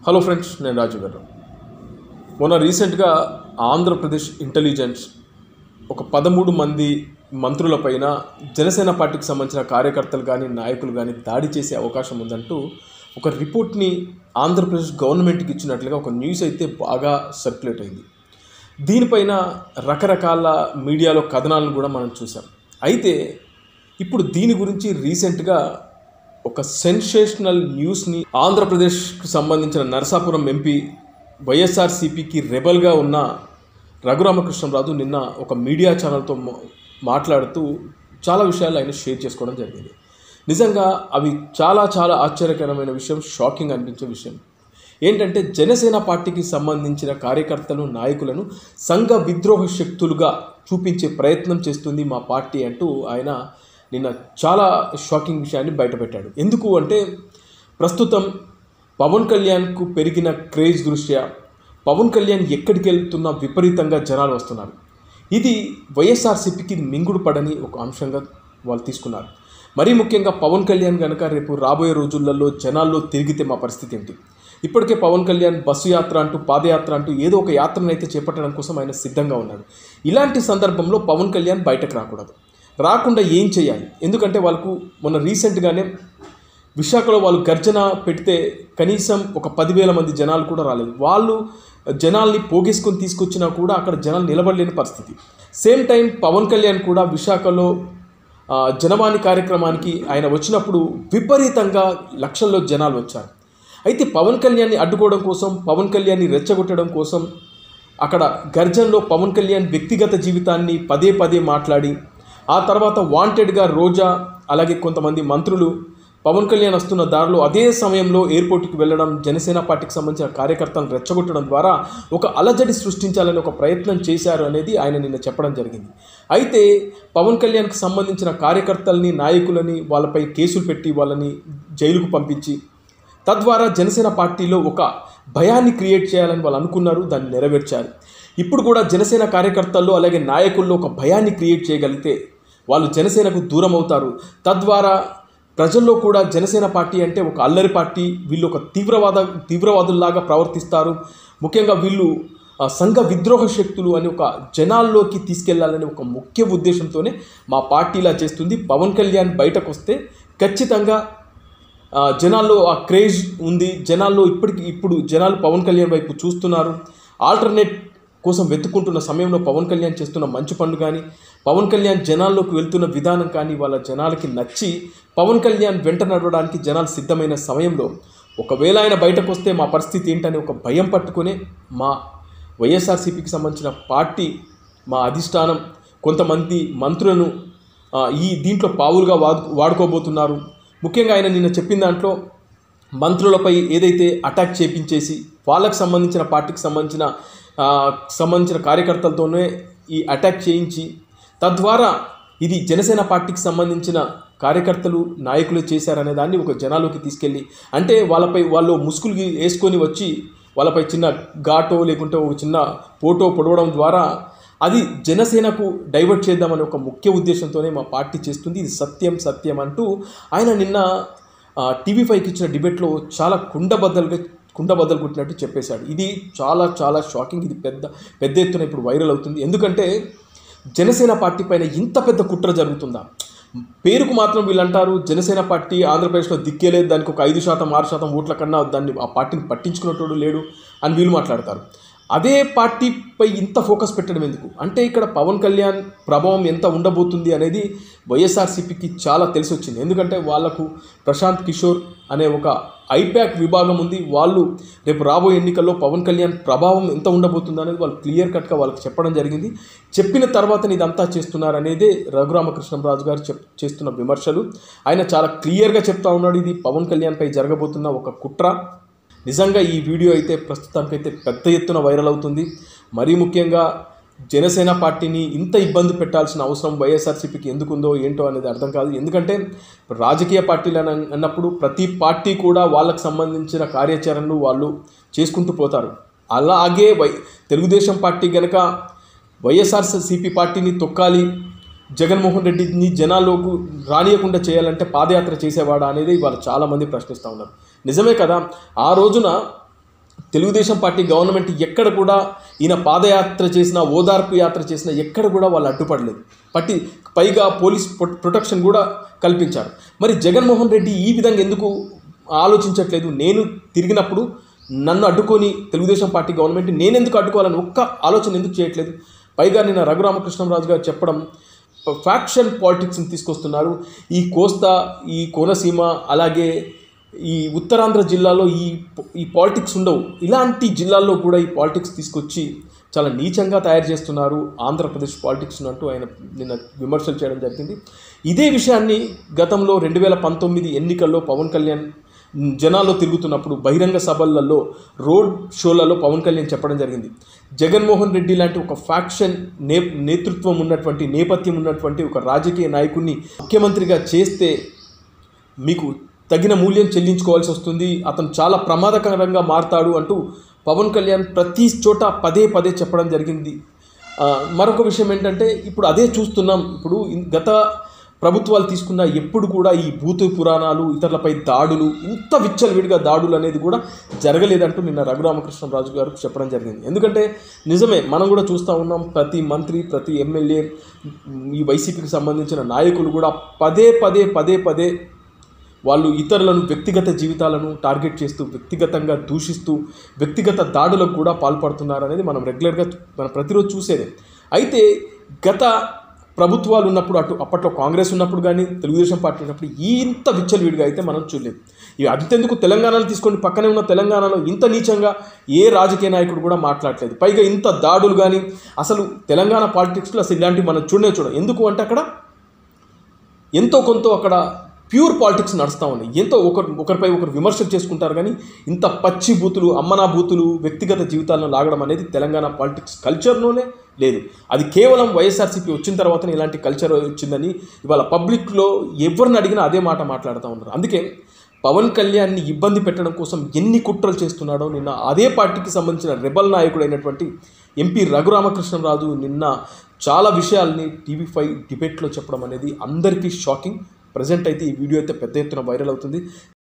hello friends నేను రాజు గారు మొన్న రీసెంట్గా ఆంధ్రప్రదేశ్ ఇంటెలిజెన్స్ ఒక పదమూడు మంది మంత్రులపైన జనసేన పార్టీకి సంబంధించిన కార్యకర్తలు కానీ నాయకులు కానీ దాడి చేసే అవకాశం ఉందంటూ ఒక రిపోర్ట్ని ఆంధ్రప్రదేశ్ గవర్నమెంట్కి ఇచ్చినట్లుగా ఒక న్యూస్ అయితే బాగా సర్క్యులేట్ అయింది దీనిపైన రకరకాల మీడియాలో కథనాలను కూడా మనం చూసాం అయితే ఇప్పుడు దీని గురించి రీసెంట్గా ఒక సెన్సేషనల్ న్యూస్ని ఆంధ్రప్రదేశ్కు సంబంధించిన నరసాపురం ఎంపీ వైఎస్ఆర్సీపీకి రెబల్గా ఉన్న రఘురామకృష్ణరాజు నిన్న ఒక మీడియా ఛానల్తో మా- మాట్లాడుతూ చాలా విషయాలు ఆయన షేర్ చేసుకోవడం జరిగింది నిజంగా అవి చాలా చాలా ఆశ్చర్యకరమైన విషయం షాకింగ్ అనిపించే విషయం ఏంటంటే జనసేన పార్టీకి సంబంధించిన కార్యకర్తలు నాయకులను సంఘ విద్రోహ శక్తులుగా చూపించే ప్రయత్నం చేస్తుంది మా పార్టీ అంటూ ఆయన నిన్న చాలా షాకింగ్ విషయాన్ని బయటపెట్టాడు ఎందుకు అంటే ప్రస్తుతం పవన్ కళ్యాణ్కు పెరిగిన క్రేజ్ దృష్ట్యా పవన్ కళ్యాణ్ ఎక్కడికి వెళ్తున్నా విపరీతంగా జనాలు వస్తున్నారు ఇది వైఎస్ఆర్సీపీకి మింగుడు పడని ఒక అంశంగా వాళ్ళు తీసుకున్నారు మరీ ముఖ్యంగా పవన్ కళ్యాణ్ కనుక రేపు రాబోయే రోజులలో జనాల్లో తిరిగితే మా పరిస్థితి ఏంటి ఇప్పటికే పవన్ కళ్యాణ్ బస్సు యాత్ర అంటూ పాదయాత్ర అంటూ ఏదో ఒక యాత్రను అయితే చేపట్టడం కోసం ఆయన సిద్ధంగా ఉన్నాడు ఇలాంటి సందర్భంలో పవన్ కళ్యాణ్ బయటకు రాకూడదు రాకుండా ఏం చేయాలి ఎందుకంటే వాళ్ళకు మొన్న రీసెంట్గానే విశాఖలో వాళ్ళు గర్జన పెడితే కనీసం ఒక పదివేల మంది జనాలు కూడా రాలేదు వాళ్ళు జనాల్ని పోగేసుకొని తీసుకొచ్చినా కూడా అక్కడ జనాలు నిలబడలేని పరిస్థితి సేమ్ టైం పవన్ కళ్యాణ్ కూడా విశాఖలో ఆ, జనవాణి కార్యక్రమానికి ఆయన వచ్చినప్పుడు విపరీతంగా లక్షల్లో జనాలు వచ్చారు అయితే పవన్ కళ్యాణ్ని అడ్డుకోవడం కోసం పవన్ కళ్యాణ్ని రెచ్చగొట్టడం కోసం అక్కడ గర్జన్లో పవన్ కళ్యాణ్ వ్యక్తిగత జీవితాన్ని పదే పదే మాట్లాడి ఆ తర్వాత వాంటెడ్గా రోజా అలాగే కొంతమంది మంత్రులు పవన్ కళ్యాణ్ వస్తున్న దారిలో అదే సమయంలో ఎయిర్పోర్ట్కి వెళ్ళడం జనసేన పార్టీకి సంబంధించిన కార్యకర్తలను రెచ్చగొట్టడం ద్వారా ఒక అలజడి సృష్టించాలని ఒక ప్రయత్నం చేశారు అనేది ఆయన నిన్న చెప్పడం జరిగింది అయితే పవన్ కళ్యాణ్కి సంబంధించిన కార్యకర్తల్ని నాయకులని వాళ్ళపై కేసులు పెట్టి వాళ్ళని జైలుకు పంపించి తద్వారా జనసేన పార్టీలో ఒక భయాన్ని క్రియేట్ చేయాలని వాళ్ళు అనుకున్నారు దాన్ని నెరవేర్చారు ఇప్పుడు కూడా జనసేన కార్యకర్తల్లో అలాగే నాయకుల్లో ఒక భయాన్ని క్రియేట్ చేయగలిగితే వాళ్ళు జనసేనకు దూరం అవుతారు తద్వారా ప్రజల్లో కూడా జనసేన పార్టీ అంటే ఒక అల్లరి పార్టీ వీళ్ళు ఒక తీవ్రవాద తీవ్రవాదుల్లాగా ప్రవర్తిస్తారు ముఖ్యంగా వీళ్ళు ఆ, సంఘ విద్రోహ శక్తులు అని ఒక జనాల్లోకి తీసుకెళ్లాలనే ఒక ముఖ్య ఉద్దేశంతోనే మా పార్టీ ఇలా చేస్తుంది పవన్ కళ్యాణ్ బయటకు వస్తే ఖచ్చితంగా ఆ, జనాల్లో ఆ క్రేజ్ ఉంది జనాల్లో ఇప్పటికి ఇప్పుడు జనాలు పవన్ కళ్యాణ్ వైపు చూస్తున్నారు ఆల్టర్నేట్ కోసం వెతుక్కుంటున్న సమయంలో పవన్ కళ్యాణ్ చేస్తున్న మంచి పనులు కానీ పవన్ కళ్యాణ్ జనాల్లోకి వెళ్తున్న విధానం కానీ వాళ్ళ జనాలకి నచ్చి పవన్ కళ్యాణ్ వెంట నడవడానికి జనాలు సిద్ధమైన సమయంలో ఒకవేళ ఆయన బయటకు వస్తే మా పరిస్థితి ఏంటని ఒక భయం పట్టుకునే మా వైఎస్ఆర్సీపీకి సంబంధించిన పార్టీ మా అధిష్టానం కొంతమంది మంత్రులను ఆ, ఈ దీంట్లో పావులుగా వాడు వాడుకోబోతున్నారు ముఖ్యంగా ఆయన నిన్న చెప్పిన దాంట్లో మంత్రులపై ఏదైతే అటాక్ చేపించేసి వాళ్ళకి సంబంధించిన పార్టీకి సంబంధించిన ఆ, సంబంధించిన కార్యకర్తలతోనే ఈ అటాక్ చేయించి తద్వారా ఇది జనసేన పార్టీకి సంబంధించిన కార్యకర్తలు నాయకులు చేశారనే దాన్ని ఒక జనాలోకి తీసుకెళ్ళి అంటే వాళ్ళపై వాళ్ళు ముసుగులు వేసుకొని వచ్చి వాళ్ళపై చిన్న ఘాటో లేకుంటే ఒక చిన్న ఫోటో పొడవడం ద్వారా అది జనసేనకు డైవర్ట్ చేద్దామనే ఒక ముఖ్య ఉద్దేశంతోనే మా పార్టీ చేస్తుంది ఇది సత్యం సత్యం అంటూ ఆయన నిన్న టీవీ ఫైవ్కి ఇచ్చిన డిబేట్లో చాలా కుండబద్దలుగా కుండబద్దలు కొట్టినట్టు చెప్పేశాడు ఇది చాలా చాలా షాకింగ్ ఇది పెద్ద పెద్ద ఎత్తున ఇప్పుడు వైరల్ అవుతుంది ఎందుకంటే జనసేన పార్టీ పైన ఇంత పెద్ద కుట్ర జరుగుతుందా పేరుకు మాత్రం వీళ్ళు అంటారు జనసేన పార్టీ ఆంధ్రప్రదేశ్లో దిక్కేలేదు దానికి ఒక ఐదు శాతం ఆరు శాతం ఓట్ల కన్నా దాన్ని ఆ పార్టీని పట్టించుకున్నట్టు లేడు అని వీళ్ళు మాట్లాడతారు అదే పార్టీపై ఇంత ఫోకస్ పెట్టడం ఎందుకు అంటే ఇక్కడ పవన్ కళ్యాణ్ ప్రభావం ఎంత ఉండబోతుంది అనేది వైఎస్ఆర్సీపీకి చాలా తెలిసి వచ్చింది ఎందుకంటే వాళ్లకు ప్రశాంత్ కిషోర్ అనే ఒక ఐప్యాక్ విభాగం ఉంది వాళ్ళు రేపు రాబోయే ఎన్నికల్లో పవన్ కళ్యాణ్ ప్రభావం ఎంత ఉండబోతుంది అనేది వాళ్ళు క్లియర్ కట్గా వాళ్ళకి చెప్పడం జరిగింది చెప్పిన తర్వాత ఇదంతా చేస్తున్నారు అనేదే రఘురామకృష్ణరాజు గారు చెప్ చేస్తున్న విమర్శలు ఆయన చాలా క్లియర్గా చెప్తా ఉన్నాడు ఇది పవన్ కళ్యాణ్పై జరగబోతున్న ఒక కుట్ర నిజంగా ఈ వీడియో అయితే ప్రస్తుతానికైతే పెద్ద ఎత్తున వైరల్ అవుతుంది మరీ ముఖ్యంగా జనసేన పార్టీని ఇంత ఇబ్బంది పెట్టాల్సిన అవసరం వైఎస్ఆర్సీపీకి ఎందుకుందో ఏంటో అనేది అర్థం కాదు ఎందుకంటే రాజకీయ పార్టీలు అని అన్నప్పుడు ప్రతి పార్టీ కూడా వాళ్ళకి సంబంధించిన కార్యాచరణలు వాళ్ళు చేసుకుంటూ పోతారు అలాగే వై తెలుగుదేశం పార్టీ గనక వైఎస్ఆర్సీపీ పార్టీని తొక్కాలి జగన్మోహన్ రెడ్డిని జనాల్లోకి రానియకుండా చేయాలంటే పాదయాత్ర చేసేవాడా అనేది వాళ్ళు చాలామంది ప్రశ్నిస్తూ ఉన్నారు నిజమే కదా ఆ రోజున తెలుగుదేశం పార్టీ గవర్నమెంట్ ఎక్కడ కూడా ఈయన పాదయాత్ర చేసిన ఓదార్పు యాత్ర చేసిన ఎక్కడ కూడా వాళ్ళు అడ్డుపడలేదు పట్టి పైగా పోలీస్ ప్రొ- ప్రొటెక్షన్ కూడా కల్పించారు మరి జగన్మోహన్ రెడ్డి ఈ విధంగా ఎందుకు ఆలోచించట్లేదు నేను తిరిగినప్పుడు నన్ను అడ్డుకొని తెలుగుదేశం పార్టీ గవర్నమెంట్ నేను ఎందుకు అడ్డుకోవాలని ఒక్క ఆలోచన ఎందుకు చేయట్లేదు పైగా నిన్న రఘురామకృష్ణరాజు గారు చెప్పడం ఫ్యాక్షన్ పాలిటిక్స్ని తీసుకొస్తున్నారు ఈ కోస్తా ఈ కోనసీమ అలాగే ఈ ఉత్తరాంధ్ర జిల్లాలో ఈ ఈ పాలిటిక్స్ ఉండవు ఇలాంటి జిల్లాల్లో కూడా ఈ పాలిటిక్స్ తీసుకొచ్చి చాలా నీచంగా తయారు చేస్తున్నారు ఆంధ్రప్రదేశ్ పాలిటిక్స్ అంటూ ఆయన నిన్న విమర్శలు చేయడం జరిగింది ఇదే విషయాన్ని గతంలో రెండు వేల పంతొమ్మిది ఎన్నికల్లో పవన్ కళ్యాణ్ జనాల్లో తిరుగుతున్నప్పుడు బహిరంగ సభలలో రోడ్ షోలలో పవన్ కళ్యాణ్ చెప్పడం జరిగింది జగన్మోహన్ రెడ్డి లాంటి ఒక ఫ్యాక్షన్ నే నేతృత్వం ఉన్నటువంటి నేపథ్యం ఉన్నటువంటి ఒక రాజకీయ నాయకుడిని ముఖ్యమంత్రిగా చేస్తే మీకు తగిన మూల్యం చెల్లించుకోవాల్సి వస్తుంది అతను చాలా ప్రమాదకరంగా మారతాడు అంటూ పవన్ కళ్యాణ్ ప్రతి చోట పదే పదే చెప్పడం జరిగింది ఆ, మరొక విషయం ఏంటంటే ఇప్పుడు అదే చూస్తున్నాం ఇప్పుడు ఇన్- గత ప్రభుత్వాలు తీసుకున్న ఎప్పుడు కూడా ఈ భూత పురాణాలు ఇతరులపై దాడులు ఇంత విచ్చలవిడిగా దాడులు అనేది కూడా జరగలేదంటూ నిన్న రఘురామకృష్ణరాజు గారు చెప్పడం జరిగింది ఎందుకంటే నిజమే మనం కూడా చూస్తూ ఉన్నాం ప్రతి మంత్రి ప్రతి ఎమ్మెల్యే ఈ వైసీపీకి సంబంధించిన నాయకులు కూడా పదే పదే పదే పదే వాళ్ళు ఇతరులను వ్యక్తిగత జీవితాలను టార్గెట్ చేస్తూ వ్యక్తిగతంగా దూషిస్తూ వ్యక్తిగత దాడులకు కూడా పాల్పడుతున్నారు అనేది మనం రెగ్యులర్గా మనం ప్రతిరోజు చూసేదే అయితే గత ప్రభుత్వాలు ఉన్నప్పుడు అటు అప్పట్లో కాంగ్రెస్ ఉన్నప్పుడు కానీ తెలుగుదేశం పార్టీ ఉన్నప్పుడు ఇంత విచ్చలవిడిగా అయితే మనం చూడలేదు ఇవి అంతెందుకు తెలంగాణలో తీసుకొని పక్కనే ఉన్న తెలంగాణలో ఇంత నీచంగా ఏ రాజకీయ నాయకుడు కూడా మాట్లాడలేదు పైగా ఇంత దాడులు కానీ అసలు తెలంగాణ పాలిటిక్స్లో అసలు ఇలాంటివి మనం చూడనే చూడం ఎందుకు అంటే అక్కడ ఎంతో కొంత అక్కడ ప్యూర్ పాలిటిక్స్ నడుస్తూ ఉన్నాయి ఎంతో ఒకరు ఒకరిపై ఒకరు విమర్శలు చేసుకుంటారు కానీ ఇంత పచ్చి బూతులు అమ్మనా బూతులు వ్యక్తిగత జీవితాలను లాగడం అనేది తెలంగాణ పాలిటిక్స్ కల్చర్లోనే లేదు అది కేవలం వైఎస్ఆర్సీపీ వచ్చిన తర్వాతనే ఇలాంటి కల్చర్ వచ్చిందని ఇవాళ పబ్లిక్లో ఎవరిని అడిగినా అదే మాట మాట్లాడుతూ ఉన్నారు అందుకే పవన్ కళ్యాణ్ని ఇబ్బంది పెట్టడం కోసం ఎన్ని కుట్రలు చేస్తున్నాడో నిన్న అదే పార్టీకి సంబంధించిన రెబల్ నాయకుడైనటువంటి ఎంపీ రఘురామకృష్ణరాజు నిన్న చాలా విషయాల్ని టీవీ ఫైవ్ డిబేట్లో చెప్పడం అనేది అందరికీ షాకింగ్ ప్రజెంట్ అయితే ఈ వీడియో అయితే పెద్ద ఎత్తున వైరల్ అవుతుంది